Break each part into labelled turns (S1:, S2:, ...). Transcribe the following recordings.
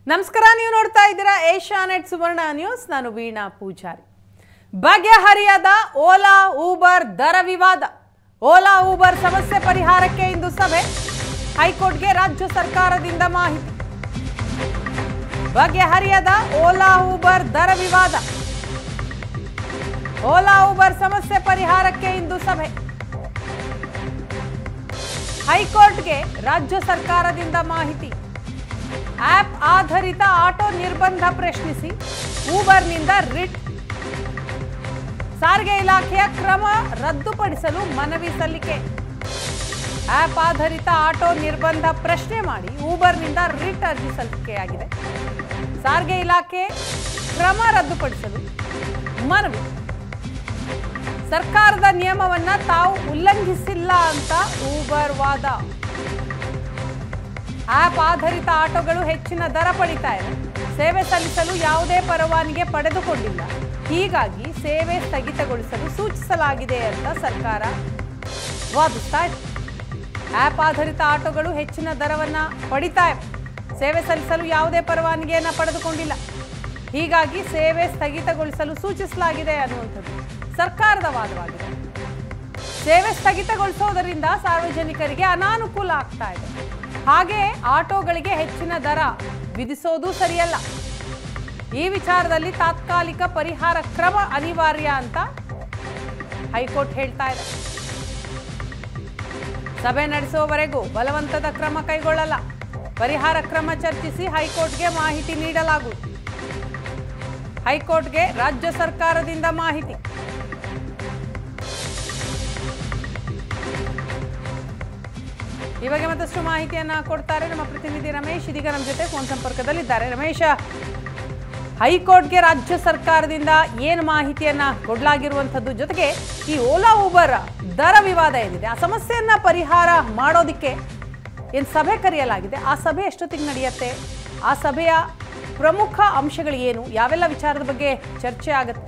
S1: ನಮಸ್ಕಾರ ನೀವು ನೋಡ್ತಾ ಇದ್ದೀರಾ ಏಷ್ಯಾ ನೆಟ್ ಸುವರ್ಣ ನ್ಯೂಸ್ ನಾನು ವೀಣಾ ಪೂಜಾರಿ ಬಗೆಹರಿಯದ ಓಲಾ ಊಬರ್ ದರ ವಿವಾದ ಓಲಾ ಊಬರ್ ಸಮಸ್ಯೆ ಪರಿಹಾರಕ್ಕೆ ಇಂದು ಸಭೆ ಹೈಕೋರ್ಟ್ಗೆ ರಾಜ್ಯ ಸರ್ಕಾರದಿಂದ ಮಾಹಿತಿ ಬಗೆಹರಿಯದ ಓಲಾ ಊಬರ್ ದರ ವಿವಾದ ಓಲಾ ಊಬರ್ ಸಮಸ್ಯೆ ಪರಿಹಾರಕ್ಕೆ ಇಂದು ಸಭೆ ಹೈಕೋರ್ಟ್ಗೆ ರಾಜ್ಯ ಸರ್ಕಾರದಿಂದ ಮಾಹಿತಿ ಆಪ್ ಆಧಾರಿತ ಆಟೋ ನಿರ್ಬಂಧ ಪ್ರಶ್ನಿಸಿ ಊಬರ್ನಿಂದ ರಿಟ್ ಸಾರಿಗೆ ಇಲಾಖೆಯ ಕ್ರಮ ರದ್ದುಪಡಿಸಲು ಮನವಿ ಸಲ್ಲಿಕೆ ಆಪ್ ಆಧಾರಿತ ಆಟೋ ನಿರ್ಬಂಧ ಪ್ರಶ್ನೆ ಮಾಡಿ ಊಬರ್ನಿಂದ ರಿಟ್ ಅರ್ಜಿ ಸಲ್ಲಿಕೆಯಾಗಿದೆ ಸಾರಿಗೆ ಇಲಾಖೆ ಕ್ರಮ ರದ್ದುಪಡಿಸಲು ಮನವಿ ಸರ್ಕಾರದ ನಿಯಮವನ್ನ ತಾವು ಉಲ್ಲಂಘಿಸಿಲ್ಲ ಅಂತ ಊಬರ್ ವಾದ ಆಪ್ ಆಧಾರಿತ ಆಟೋಗಳು ಹೆಚ್ಚಿನ ದರ ಪಡಿತಾ ಇವೆ ಸೇವೆ ಸಲ್ಲಿಸಲು ಯಾವುದೇ ಪರವಾನಗಿ ಪಡೆದುಕೊಂಡಿಲ್ಲ ಹೀಗಾಗಿ ಸೇವೆ ಸ್ಥಗಿತಗೊಳಿಸಲು ಸೂಚಿಸಲಾಗಿದೆ ಅಂತ ಸರ್ಕಾರ ವಾದಿಸ್ತಾ ಇದೆ ಆಪ್ ಆಧಾರಿತ ಆಟೋಗಳು ಹೆಚ್ಚಿನ ದರವನ್ನ ಪಡಿತಾ ಇವೆ ಸೇವೆ ಸಲ್ಲಿಸಲು ಯಾವುದೇ ಪರವಾನಗಿಯನ್ನ ಪಡೆದುಕೊಂಡಿಲ್ಲ ಹೀಗಾಗಿ ಸೇವೆ ಸ್ಥಗಿತಗೊಳಿಸಲು ಸೂಚಿಸಲಾಗಿದೆ ಅನ್ನುವಂಥದ್ದು ಸರ್ಕಾರದ ವಾದವಾಗಿದೆ ಸೇವೆ ಸ್ಥಗಿತಗೊಳಿಸೋದರಿಂದ ಸಾರ್ವಜನಿಕರಿಗೆ ಅನಾನುಕೂಲ ಆಗ್ತಾ ಇದೆ ಹಾಗೆ ಆಟೋಗಳಿಗೆ ಹೆಚ್ಚಿನ ದರ ವಿಧಿಸೋದು ಸರಿಯಲ್ಲ ಈ ವಿಚಾರದಲ್ಲಿ ತಾತ್ಕಾಲಿಕ ಪರಿಹಾರ ಕ್ರಮ ಅನಿವಾರ್ಯ ಅಂತ ಹೈಕೋರ್ಟ್ ಹೇಳ್ತಾ ಇದೆ ಸಭೆ ನಡೆಸುವವರೆಗೂ ಬಲವಂತದ ಕ್ರಮ ಕೈಗೊಳ್ಳಲ್ಲ ಪರಿಹಾರ ಕ್ರಮ ಚರ್ಚಿಸಿ ಹೈಕೋರ್ಟ್ಗೆ ಮಾಹಿತಿ ನೀಡಲಾಗುವುದು ಹೈಕೋರ್ಟ್ಗೆ ರಾಜ್ಯ ಸರ್ಕಾರದಿಂದ ಮಾಹಿತಿ ಈ ಬಗ್ಗೆ ಮತ್ತಷ್ಟು ಮಾಹಿತಿಯನ್ನ ಕೊಡ್ತಾರೆ ನಮ್ಮ ಪ್ರತಿನಿಧಿ ರಮೇಶ್ ಇದೀಗ ನಮ್ಮ ಜೊತೆ ಫೋನ್ ಸಂಪರ್ಕದಲ್ಲಿದ್ದಾರೆ ರಮೇಶ ಹೈಕೋರ್ಟ್ಗೆ ರಾಜ್ಯ ಸರ್ಕಾರದಿಂದ ಏನು ಮಾಹಿತಿಯನ್ನ ಕೊಡಲಾಗಿರುವಂಥದ್ದು ಜೊತೆಗೆ ಈ ಓಲಾ ಊಬರ್ ದರ ವಿವಾದ ಏನಿದೆ ಆ ಸಮಸ್ಯೆಯನ್ನ ಪರಿಹಾರ ಮಾಡೋದಕ್ಕೆ ಏನು ಸಭೆ ಕರೆಯಲಾಗಿದೆ ಆ ಸಭೆ ಎಷ್ಟೊತ್ತಿಗೆ ನಡೆಯುತ್ತೆ ಆ ಸಭೆಯ ಪ್ರಮುಖ ಅಂಶಗಳು ಏನು ಯಾವೆಲ್ಲ ವಿಚಾರದ ಬಗ್ಗೆ ಚರ್ಚೆ ಆಗುತ್ತೆ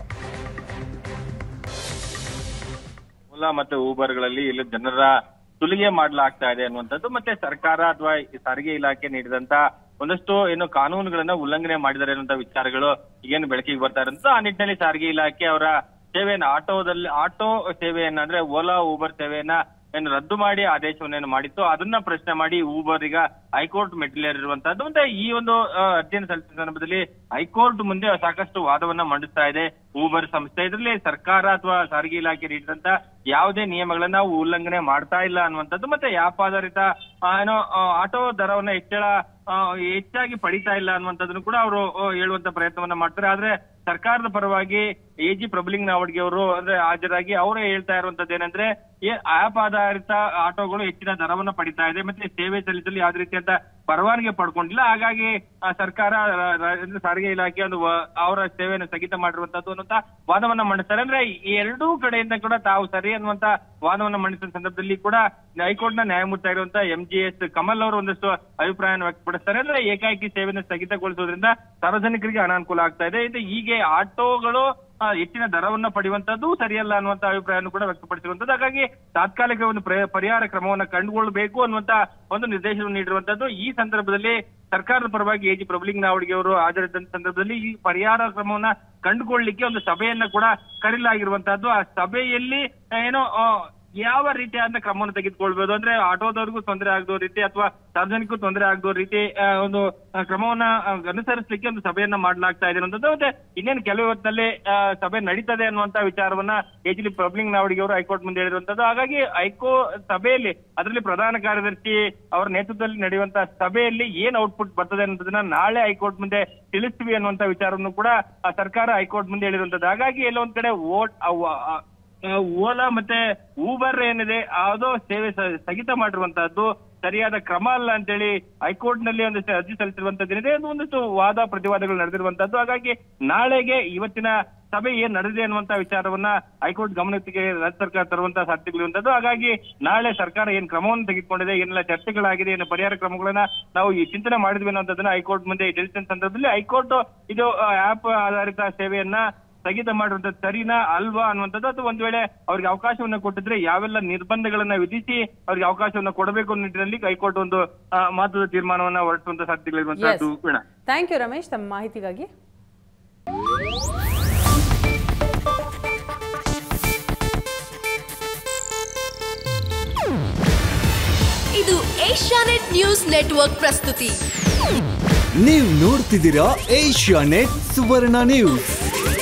S2: ಓಲಾ ಮತ್ತೆ ಊಬರ್ಗಳಲ್ಲಿ ಇಲ್ಲಿ ಜನರ ಸುಲಿಗೆ ಮಾಡಲಾಗ್ತಾ ಇದೆ ಅನ್ನುವಂಥದ್ದು ಮತ್ತೆ ಸರ್ಕಾರ ಅಥವಾ ಈ ಸಾರಿಗೆ ಇಲಾಖೆ ನೀಡಿದಂತ ಒಂದಷ್ಟು ಏನು ಕಾನೂನುಗಳನ್ನ ಉಲ್ಲಂಘನೆ ಮಾಡಿದ್ದಾರೆ ಅನ್ನುವಂತ ವಿಚಾರಗಳು ಈಗೇನು ಬೆಳಕಿಗೆ ಬರ್ತಾ ಇರೋದು ಆ ನಿಟ್ಟಿನಲ್ಲಿ ಸಾರಿಗೆ ಇಲಾಖೆ ಅವರ ಸೇವೆಯನ್ನ ಆಟೋದಲ್ಲಿ ಆಟೋ ಸೇವೆಯನ್ನ ಅಂದ್ರೆ ಓಲಾ ಊಬರ್ ಸೇವೆಯನ್ನ ಏನು ರದ್ದು ಮಾಡಿ ಆದೇಶವನ್ನೇನು ಮಾಡಿತ್ತು ಅದನ್ನ ಪ್ರಶ್ನೆ ಮಾಡಿ ಊಬರ್ ಈಗ ಹೈಕೋರ್ಟ್ ಮೆಟ್ಟಿಲೇರಿರುವಂತಹದ್ದು ಮತ್ತೆ ಈ ಒಂದು ಆ, ಅರ್ಜಿಯನ್ನು ಸಲ್ಲಿಸಿದ ಸಂದರ್ಭದಲ್ಲಿ ಹೈಕೋರ್ಟ್ ಮುಂದೆ ಸಾಕಷ್ಟು ವಾದವನ್ನ ಮಂಡಿಸ್ತಾ ಇದೆ ಊಬರ್ ಸಂಸ್ಥೆ ಇದರಲ್ಲಿ ಸರ್ಕಾರ ಅಥವಾ ಸಾರಿಗೆ ಇಲಾಖೆ ನೀಡಿದಂತ ಯಾವುದೇ ನಿಯಮಗಳನ್ನ ನಾವು ಉಲ್ಲಂಘನೆ ಮಾಡ್ತಾ ಇಲ್ಲ ಅನ್ನುವಂಥದ್ದು ಮತ್ತೆ ಆಪ್ ಆಧಾರಿತ ಆ, ಏನೋ ಆ, ಆಟೋ ದರವನ್ನ ಹೆಚ್ಚಳ ಆ, ಹೆಚ್ಚಾಗಿ ಪಡಿತಾ ಇಲ್ಲ ಅನ್ನುವಂಥದ್ದನ್ನು ಕೂಡ ಅವರು ಹೇಳುವಂತ ಪ್ರಯತ್ನವನ್ನ ಮಾಡ್ತಾರೆ ಆದ್ರೆ ಸರ್ಕಾರದ ಪರವಾಗಿ ಎ ಜಿ ಪ್ರಭುಲಿಂಗ್ ನಾವಡ್ಗೆ ಅವರು ಅಂದ್ರೆ ಹಾಜರಾಗಿ ಅವರೇ ಹೇಳ್ತಾ ಇರುವಂತದ್ದು ಏನಂದ್ರೆ ಆಪ್ ಆಧಾರಿತ ಆಟೋಗಳು ಹೆಚ್ಚಿನ ದರವನ್ನ ಪಡಿತಾ ಇದೆ ಮತ್ತೆ ಸೇವೆ ಸಲ್ಲಿಸಲು ಯಾವುದೇ ರೀತಿಯಂತ ಪರವಾನಗಿ ಪಡ್ಕೊಂಡಿಲ್ಲ ಹಾಗಾಗಿ ಆ, ಸರ್ಕಾರ ರ- ರ- ಅಂದ್ರೆ ಸಾರಿಗೆ ಇಲಾಖೆ ಒಂದು ವ- ಅವರ ಸೇವೆಯನ್ನು ಸ್ಥಗಿತ ಮಾಡಿರುವಂತದ್ದು ಅನ್ನುವಂತ ವಾದವನ್ನ ಮಂಡಿಸ್ತಾರೆ ಅಂದ್ರೆ ಈ ಎರಡೂ ಕಡೆಯಿಂದ ಕೂಡ ತಾವು ಸರಿ ಅನ್ನುವಂತ ವಾದವನ್ನ ಮಂಡಿಸಿದ ಸಂದರ್ಭದಲ್ಲಿ ಕೂಡ ಹೈಕೋರ್ಟ್ ನ ನ್ಯಾಯಮೂರ್ತಿ ಆಗಿರುವಂತ ಎಂ ಜಿ ಎಸ್ ಕಮಲ್ ಅವರು ಒಂದಷ್ಟು ಅಭಿಪ್ರಾಯವನ್ನು ವ್ಯಕ್ತಪಡಿಸ್ತಾರೆ ಅಂದ್ರೆ ಏಕಾಏಕಿ ಸೇವೆಯನ್ನು ಸ್ಥಗಿತಗೊಳಿಸೋದ್ರಿಂದ ಸಾರ್ವಜನಿಕರಿಗೆ ಅನಾನುಕೂಲ ಆಗ್ತಾ ಇದೆ ಇದು ಹೀಗೆ ಆಟೋಗಳು ಆ, ಹೆಚ್ಚಿನ ದರವನ್ನ ಪಡೆಯುವಂತದ್ದು ಸರಿಯಲ್ಲ ಅನ್ನುವಂತ ಅಭಿಪ್ರಾಯವನ್ನು ಕೂಡ ವ್ಯಕ್ತಪಡಿಸಿರುವಂತದ್ದು ಹಾಗಾಗಿ ತಾತ್ಕಾಲಿಕ ಒಂದು ಪ್ರ- ಪರಿಹಾರ ಕ್ರಮವನ್ನ ಕಂಡುಕೊಳ್ಬೇಕು ಅನ್ನುವಂತ ಒಂದು ನಿರ್ದೇಶನವನ್ನು ನೀಡಿರುವಂತದ್ದು ಈ ಸಂದರ್ಭದಲ್ಲಿ ಸರ್ಕಾರದ ಪರವಾಗಿ ಎ ಜಿ ಪ್ರಭುಲಿಂಗ್ ನಾವಡಿಗೆ ಅವರು ಹಾಜರಿದ್ದಂತ ಸಂದರ್ಭದಲ್ಲಿ ಈ ಪರಿಹಾರ ಕ್ರಮವನ್ನ ಕಂಡುಕೊಳ್ಳಿಕ್ಕೆ ಒಂದು ಸಭೆಯನ್ನ ಕೂಡ ಕರೀಲಾಗಿರುವಂತಹದ್ದು ಆ ಸಭೆಯಲ್ಲಿ ಏನೋ ಆ, ಯಾವ ರೀತಿಯಾದ ಕ್ರಮವನ್ನು ತೆಗೆದುಕೊಳ್ಬಹುದು ಅಂದ್ರೆ ಆಟೋದವ್ರಿಗೂ ತೊಂದರೆ ಆಗದೋ ರೀತಿ ಅಥವಾ ಸಾರ್ವಜನಿಕರು ತೊಂದರೆ ಆಗದೋ ರೀತಿ ಆ, ಒಂದು ಆ, ಕ್ರಮವನ್ನ ಆ, ಅನುಸರಿಸಲಿಕ್ಕೆ ಒಂದು ಸಭೆಯನ್ನ ಮಾಡಲಾಗ್ತಾ ಇದೆ ಅನ್ನೋದು ಮತ್ತೆ ಇನ್ನೇನು ಕೆಲವು ಹೊತ್ತಿನಲ್ಲಿ ಆ, ಸಭೆ ನಡೀತದೆ ಅನ್ನುವಂತ ವಿಚಾರವನ್ನ ಎಚ್ ಡಿ ಪಬ್ಲಿಂಗ್ ನಾವಡಿಗೆ ಅವರು ಹೈಕೋರ್ಟ್ ಮುಂದೆ ಹೇಳಿರುವಂತದ್ದು ಹಾಗಾಗಿ ಹೈಕೋ ಸಭೆಯಲ್ಲಿ ಅದರಲ್ಲಿ ಪ್ರಧಾನ ಕಾರ್ಯದರ್ಶಿ ಅವರ ನೇತೃತ್ವದಲ್ಲಿ ನಡೆಯುವಂತ ಸಭೆಯಲ್ಲಿ ಏನ್ ಔಟ್ಪುಟ್ ಬರ್ತದೆ ಅನ್ನೋದನ್ನ ನಾಳೆ ಹೈಕೋರ್ಟ್ ಮುಂದೆ ತಿಳಿಸ್ತೀವಿ ಅನ್ನುವಂತ ವಿಚಾರವನ್ನು ಕೂಡ ಆ, ಸರ್ಕಾರ ಹೈಕೋರ್ಟ್ ಮುಂದೆ ಹೇಳಿರುವಂತದ್ದು ಹಾಗಾಗಿ ಎಲ್ಲೋ ಒಂದ್ ಕಡೆ ಓಟ್ ಅವ- ಆ, ಆ, ಓಲಾ ಮತ್ತೆ ಊಬರ್ ಏನಿದೆ ಅದು ಸೇವೆ ಸ- ಸ್ಥಗಿತ ಮಾಡಿರುವಂತಹದ್ದು ಸರಿಯಾದ ಕ್ರಮ ಅಲ್ಲ ಅಂತೇಳಿ ಹೈಕೋರ್ಟ್ ನಲ್ಲಿ ಒಂದಷ್ಟು ಅರ್ಜಿ ಸಲ್ಲಿಸಿರುವಂತದ್ದೇನಿದೆ ಅದು ಒಂದಷ್ಟು ವಾದ ಪ್ರತಿವಾದಗಳು ನಡೆದಿರುವಂತದ್ದು ಹಾಗಾಗಿ ನಾಳೆಗೆ ಇವತ್ತಿನ ಸಭೆ ಏನ್ ನಡೆದಿದೆ ಅನ್ನುವಂತ ವಿಚಾರವನ್ನ ಹೈಕೋರ್ಟ್ ಗಮನಕ್ಕೆ ರಾಜ್ಯ ಸರ್ಕಾರ ತರುವಂತಹ ಸಾಧ್ಯತೆಗಳಿರುವಂತದ್ದು ಹಾಗಾಗಿ ನಾಳೆ ಸರ್ಕಾರ ಏನ್ ಕ್ರಮವನ್ನು ತೆಗೆದುಕೊಂಡಿದೆ ಏನೆಲ್ಲ ಚರ್ಚೆಗಳಾಗಿದೆ ಏನು ಪರಿಹಾರ ಕ್ರಮಗಳನ್ನ ನಾವು ಈ ಚಿಂತನೆ ಮಾಡಿದ್ವಿ ಅನ್ನೋದನ್ನ ಹೈಕೋರ್ಟ್ ಮುಂದೆ ತಿಳಿಸಿದ ಸಂದರ್ಭದಲ್ಲಿ ಹೈಕೋರ್ಟ್ ಇದು ಆಪ್ ಆಧಾರಿತ ಸೇವೆಯನ್ನ ಸ್ಥಗಿತ ಮಾಡಿರುವಂತದ್ದು ಸರಿನಾ ಅಲ್ವಾ ಅನ್ನುವಂಥದ್ದು ಅಥವಾ ಒಂದ್ ವೇಳೆ ಅವ್ರಿಗೆ ಅವಕಾಶವನ್ನ ಕೊಟ್ಟಿದ್ರೆ ಯಾವೆಲ್ಲ ನಿರ್ಬಂಧಗಳನ್ನ ವಿಧಿಸಿ ಅವ್ರಿಗೆ ಅವಕಾಶವನ್ನ ಕೊಡಬೇಕು ಅನ್ನೋ ನಿಟ್ಟಿನಲ್ಲಿ ಹೈಕೋರ್ಟ್ ಒಂದು ಆ, ಮಹತ್ವದ ತೀರ್ಮಾನವನ್ನ ಹೊರಡಿಸುವಂತ ಸಾಧ್ಯತೆಗಳಿರುವಂತಹದ್ದು ವೀಣಾ
S1: ಥ್ಯಾಂಕ್ ಯು ರಮೇಶ್ ತಮ್ಮ ಮಾಹಿತಿಗಾಗಿ
S3: ಇದು ಏಷ್ಯಾನೆಟ್ ನ್ಯೂಸ್ ನೆಟ್ವರ್ಕ್ ಪ್ರಸ್ತುತಿ
S4: ನೀವು ನೋಡ್ತಿದ್ದೀರಾ ಏಷ್ಯಾ ನೆಟ್ ಸುವರ್ಣ ನ್ಯೂಸ್